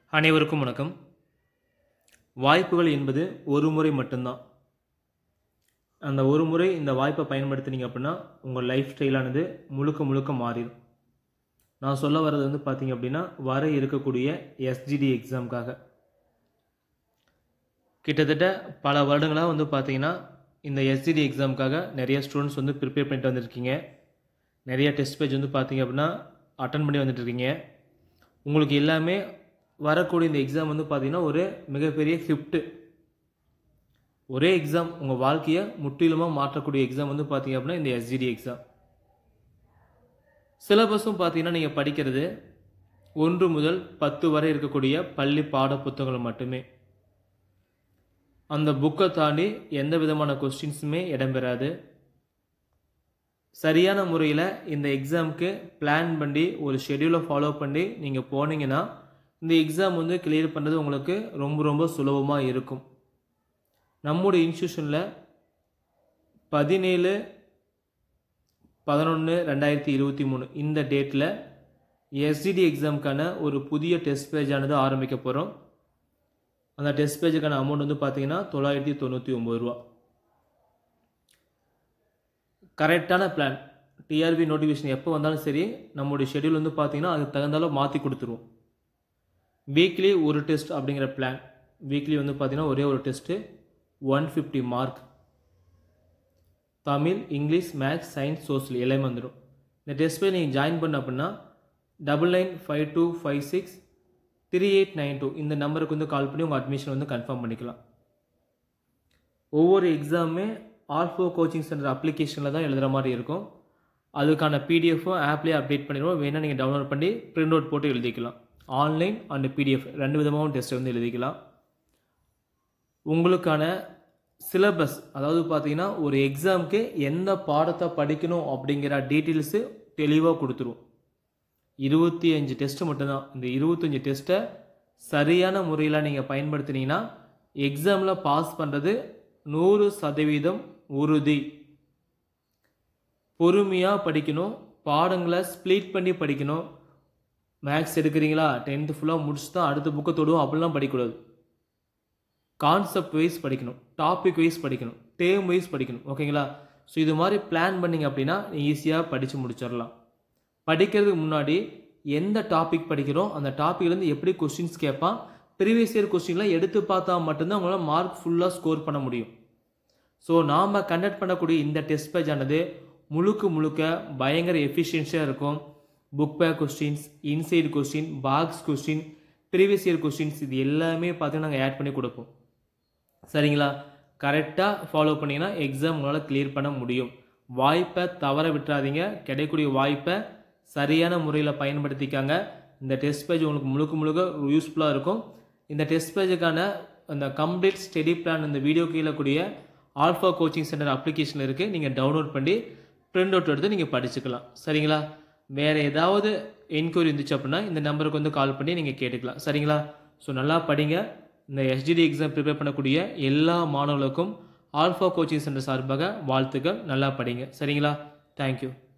அனைவருக்கும் வணக்கம் வாய்ப்புகள் என்பது ஒரு முறை மட்டும்தான் அந்த ஒரு முறை இந்த வாய்ப்பை பயன்படுத்தினீங்க அப்படின்னா உங்கள் லைஃப் ஸ்டைலானது முழுக்க முழுக்க மாறிடும் நான் சொல்ல வர்றது வந்து பார்த்தீங்க அப்படின்னா வர இருக்கக்கூடிய எஸ்ஜிடி எக்ஸாமுக்காக கிட்டத்தட்ட பல வருடங்களாக வந்து பார்த்தீங்கன்னா இந்த எஸ்ஜிடி எக்ஸாமுக்காக நிறைய ஸ்டூடெண்ட்ஸ் வந்து ப்ரிப்பேர் பண்ணிட்டு வந்திருக்கீங்க நிறைய டெஸ்ட் பேஜ் வந்து பார்த்தீங்க அப்படின்னா அட்டன் பண்ணி வந்துட்டு இருக்கீங்க உங்களுக்கு எல்லாமே வரக்கூடிய இந்த எக்ஸாம் வந்து பார்த்தீங்கன்னா ஒரு மிகப்பெரிய கிஃப்ட்டு ஒரே எக்ஸாம் உங்கள் வாழ்க்கையை முற்றிலுமாக மாற்றக்கூடிய எக்ஸாம் வந்து பார்த்தீங்க அப்படின்னா இந்த எஸ்ஜிடி எக்ஸாம் சிலபஸும் பார்த்தீங்கன்னா நீங்கள் படிக்கிறது ஒன்று முதல் பத்து வரை இருக்கக்கூடிய பள்ளி பாட புத்தகங்கள் மட்டுமே அந்த புக்கை தாண்டி எந்த விதமான கொஸ்டின்ஸுமே இடம்பெறாது சரியான முறையில் இந்த எக்ஸாமுக்கு பிளான் பண்ணி ஒரு ஷெடியூலை ஃபாலோ பண்ணி நீங்கள் போனீங்கன்னா இந்த எக்ஸாம் வந்து கிளியர் பண்ணுறது உங்களுக்கு ரொம்ப ரொம்ப சுலபமாக இருக்கும் நம்முடைய இன்ஸ்டியூஷனில் பதினேழு பதினொன்று ரெண்டாயிரத்தி இருபத்தி மூணு இந்த டேட்டில் எஸ்டிடி எக்ஸாமுக்கான ஒரு புதிய டெஸ்ட் பேஜானது ஆரம்பிக்க போகிறோம் அந்த டெஸ்ட் பேஜுக்கான அமௌண்ட் வந்து பார்த்தீங்கன்னா தொள்ளாயிரத்தி தொண்ணூற்றி ஒம்பது ரூபா கரெக்டான பிளான் டிஆர்பி நோட்டிஃபிகேஷன் எப்போ வந்தாலும் சரி நம்மளுடைய ஷெடியூல் வந்து பார்த்தீங்கன்னா அதுக்கு தகுந்தாலும் மாற்றி கொடுத்துருவோம் வீக்லி ஒரு டெஸ்ட் அப்படிங்கிற பிளான் வீக்லி வந்து பார்த்தீங்கன்னா ஒரே ஒரு test one fifty mark Tamil English maths science social எல்லாமே வந்துடும் இந்த டெஸ்ட் போய் நீங்கள் ஜாயின் பண்ண அப்படின்னா double nine five two five six three eight nine two இந்த நம்பருக்கு வந்து கால் பண்ணி உங்கள் அட்மிஷன் வந்து கன்ஃபார்ம் பண்ணிக்கலாம் ஒவ்வொரு எக்ஸாமுமே ஆல்ஃபோ கோச்சிங் சென்டர் அப்ளிகேஷனில் தான் எழுதுகிற மாதிரி இருக்கும் அதுக்கான பிடிஎஃப்பும் ஆப்லேயே அப்டேட் பண்ணிடுவோம் வேணால் நீங்கள் டவுன்லோட் பண்ணி பிரிண்ட் அவுட் போட்டு எழுதிக்கலாம் ஆன்லைன் அண்ட் பிடிஎஃப் ரெண்டு விதமாகவும் டெஸ்ட்டை வந்து எழுதிக்கலாம் உங்களுக்கான சிலபஸ் அதாவது பார்த்தீங்கன்னா ஒரு எக்ஸாமுக்கு எந்த பாடத்தை படிக்கணும் அப்படிங்கிற டீட்டெயில்ஸு தெளிவாக கொடுத்துருவோம் இருபத்தி அஞ்சு டெஸ்ட்டு மட்டும்தான் இந்த இருபத்தஞ்சி டெஸ்ட்டை சரியான முறையில் நீங்கள் பயன்படுத்தினீங்கன்னா எக்ஸாமில் பாஸ் பண்ணுறது நூறு சதவீதம் உறுதி பொறுமையாக படிக்கணும் பாடங்களை ஸ்ப்ளிட் பண்ணி படிக்கணும் மேக்ஸ் எடுக்கிறீங்களா டென்த்து ஃபுல்லாக முடிச்சு தான் அடுத்த புக்கை தொடுவோம் அப்படிலாம் படிக்கக்கூடாது கான்செப்ட் வைஸ் படிக்கணும் டாபிக் வைஸ் படிக்கணும் டேம் வைஸ் படிக்கணும் ஓகேங்களா ஸோ இது மாதிரி பிளான் பண்ணிங்க அப்படின்னா ஈஸியாக படித்து முடிச்சிடலாம் படிக்கிறதுக்கு முன்னாடி எந்த டாபிக் படிக்கிறோம் அந்த டாப்பிக்லேருந்து எப்படி கொஸ்டின்ஸ் கேட்பான் ப்ரீவியஸ் இயர் கொஸ்டின்லாம் எடுத்து பார்த்தா மட்டும்தான் உங்களால் மார்க் ஃபுல்லாக ஸ்கோர் பண்ண முடியும் ஸோ நாம் கண்டக்ட் பண்ணக்கூடிய இந்த டெஸ்ட் பேஜ் ஆனது முழுக்க முழுக்க பயங்கர எஃபிஷியன்ஸியாக இருக்கும் book back questions inside question box question previous year questions இது எல்லாமே பார்த்து நாங்கள் ஆட் பண்ணி கொடுப்போம் சரிங்களா கரெக்டாக ஃபாலோ பண்ணிங்கன்னா எக்ஸாம் உங்களால் கிளியர் பண்ண முடியும் வாய்ப்பை தவற விட்டுறாதீங்க கிடைக்கக்கூடிய வாய்ப்பை சரியான முறையில் பயன்படுத்திக்காங்க இந்த டெஸ்ட் பேஜ் உங்களுக்கு முழுக்க முழுக்க யூஸ்ஃபுல்லாக இருக்கும் இந்த டெஸ்ட் பேஜுக்கான அந்த கம்ப்ளீட் ஸ்டடி பிளான் இந்த வீடியோ கீழே கூடிய ஆல்ஃபா கோச்சிங் சென்டர் அப்ளிகேஷன் இருக்குது நீங்கள் டவுன்லோட் பண்ணி பிரிண்ட் அவுட் எடுத்து நீங்கள் படிச்சுக்கலாம் சரிங்களா வேறு ஏதாவது என்கொயரி இருந்துச்சு அப்படின்னா இந்த நம்பருக்கு வந்து கால் பண்ணி நீங்கள் கேட்டுக்கலாம் சரிங்களா ஸோ நல்லா படிங்க இந்த எஸ்ஜிடி எக்ஸாம் ப்ரிப்பேர் பண்ணக்கூடிய எல்லா மாணவர்களுக்கும் ஆல்ஃபா கோச்சிங் சென்டர் சார்பாக வாழ்த்துக்கள் நல்லா படிங்க சரிங்களா தேங்க்யூ